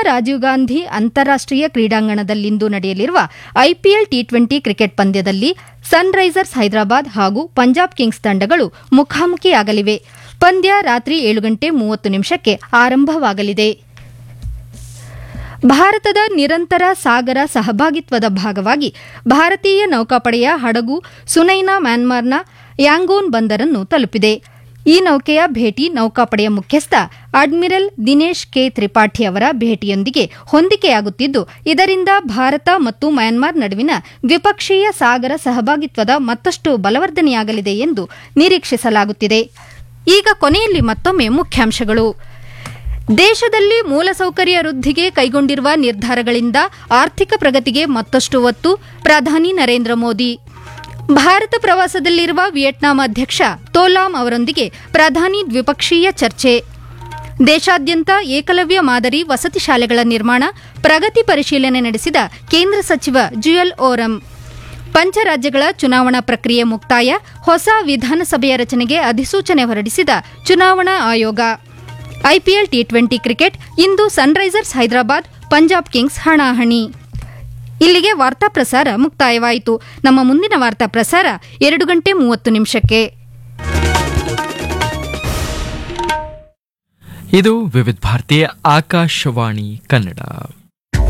ರಾಜೀವ್ ಗಾಂಧಿ ಅಂತಾರಾಷ್ಟೀಯ ಕ್ರೀಡಾಂಗಣದಲ್ಲಿಂದು ನಡೆಯಲಿರುವ ಐಪಿಎಲ್ ಟಿ ಟ್ವೆಂಟಿ ಕ್ರಿಕೆಟ್ ಪಂದ್ಯದಲ್ಲಿ ಸನ್ರೈಸರ್ಸ್ ಹೈದರಾಬಾದ್ ಹಾಗೂ ಪಂಜಾಬ್ ಕಿಂಗ್ಸ್ ತಂಡಗಳು ಮುಖಾಮುಖಿಯಾಗಲಿವೆ ಪಂದ್ಯ ರಾತ್ರಿ ಏಳು ಗಂಟೆ ಮೂವತ್ತು ನಿಮಿಷಕ್ಕೆ ಆರಂಭವಾಗಲಿದೆ ಭಾರತದ ನಿರಂತರ ಸಾಗರ ಸಹಭಾಗಿತ್ವದ ಭಾಗವಾಗಿ ಭಾರತೀಯ ನೌಕಾಪಡೆಯ ಹಡಗು ಸುನೈನಾ ಮ್ಯಾನ್ಮಾರ್ನ ಯಾಂಗೋನ್ ಬಂದರನ್ನು ತಲುಪಿದೆ ಈ ನೌಕೆಯ ಭೇಟಿ ನೌಕಾಪಡೆಯ ಮುಖ್ಯಸ್ಥ ಅಡ್ಮಿರಲ್ ದಿನೇಶ್ ಕೆ ತ್ರಿಪಾಠಿ ಅವರ ಭೇಟಿಯೊಂದಿಗೆ ಹೊಂದಿಕೆಯಾಗುತ್ತಿದ್ದು ಇದರಿಂದ ಭಾರತ ಮತ್ತು ಮ್ಯಾನ್ಮಾರ್ ನಡುವಿನ ದ್ವಿಪಕ್ಷೀಯ ಸಾಗರ ಸಹಭಾಗಿತ್ವದ ಮತ್ತಷ್ಟು ಬಲವರ್ಧನೆಯಾಗಲಿದೆ ಎಂದು ನಿರೀಕ್ಷಿಸಲಾಗುತ್ತಿದೆ ಈಗ ಕೊನೆಯಲ್ಲಿ ಮತ್ತೊಮ್ಮೆ ಮುಖ್ಯಾಂಶಗಳು ದೇಶದಲ್ಲಿ ಮೂಲಸೌಕರ್ಯ ವೃದ್ಧಿಗೆ ಕೈಗೊಂಡಿರುವ ನಿರ್ಧಾರಗಳಿಂದ ಆರ್ಥಿಕ ಪ್ರಗತಿಗೆ ಮತ್ತಷ್ಟು ಒತ್ತು ಪ್ರಧಾನಿ ನರೇಂದ್ರ ಮೋದಿ ಭಾರತ ಪ್ರವಾಸದಲ್ಲಿರುವ ವಿಯೆಟ್ನಾಂ ಅಧ್ಯಕ್ಷ ತೋಲಾಂ ಅವರೊಂದಿಗೆ ಪ್ರಧಾನಿ ದ್ವಿಪಕ್ಷೀಯ ಚರ್ಚೆ ದೇಶಾದ್ಯಂತ ಏಕಲವ್ಯ ಮಾದರಿ ವಸತಿ ಶಾಲೆಗಳ ನಿರ್ಮಾಣ ಪ್ರಗತಿ ಪರಿಶೀಲನೆ ನಡೆಸಿದ ಕೇಂದ್ರ ಸಚಿವ ಜುಯಲ್ ಓರಂ ಪಂಚರಾಜ್ಯಗಳ ಚುನಾವಣಾ ಪ್ರಕ್ರಿಯೆ ಮುಕ್ತಾಯ ಹೊಸ ವಿಧಾನಸಭೆಯ ರಚನೆಗೆ ಅಧಿಸೂಚನೆ ಹೊರಡಿಸಿದ ಚುನಾವಣಾ ಆಯೋಗ ಐಪಿಎಲ್ ಟಿ ಟ್ವೆಂಟಿ ಕ್ರಿಕೆಟ್ ಇಂದು ಸನ್ರೈಸರ್ಸ್ ಹೈದರಾಬಾದ್ ಪಂಜಾಬ್ ಕಿಂಗ್ಸ್ ಹಣಾಹಣಿ ಇಲ್ಲಿಗೆ ವಾರ್ತಾ ಪ್ರಸಾರ ಮುಕ್ತಾಯವಾಯಿತು ನಮ್ಮ ಮುಂದಿನ ವಾರ್ತಾ ಪ್ರಸಾರ ಎರಡು ಗಂಟೆ ಮೂವತ್ತು ನಿಮಿಷಕ್ಕೆ ಇದು ವಿವಿಧ ಭಾರತೀಯ ಆಕಾಶವಾಣಿ ಕನ್ನಡ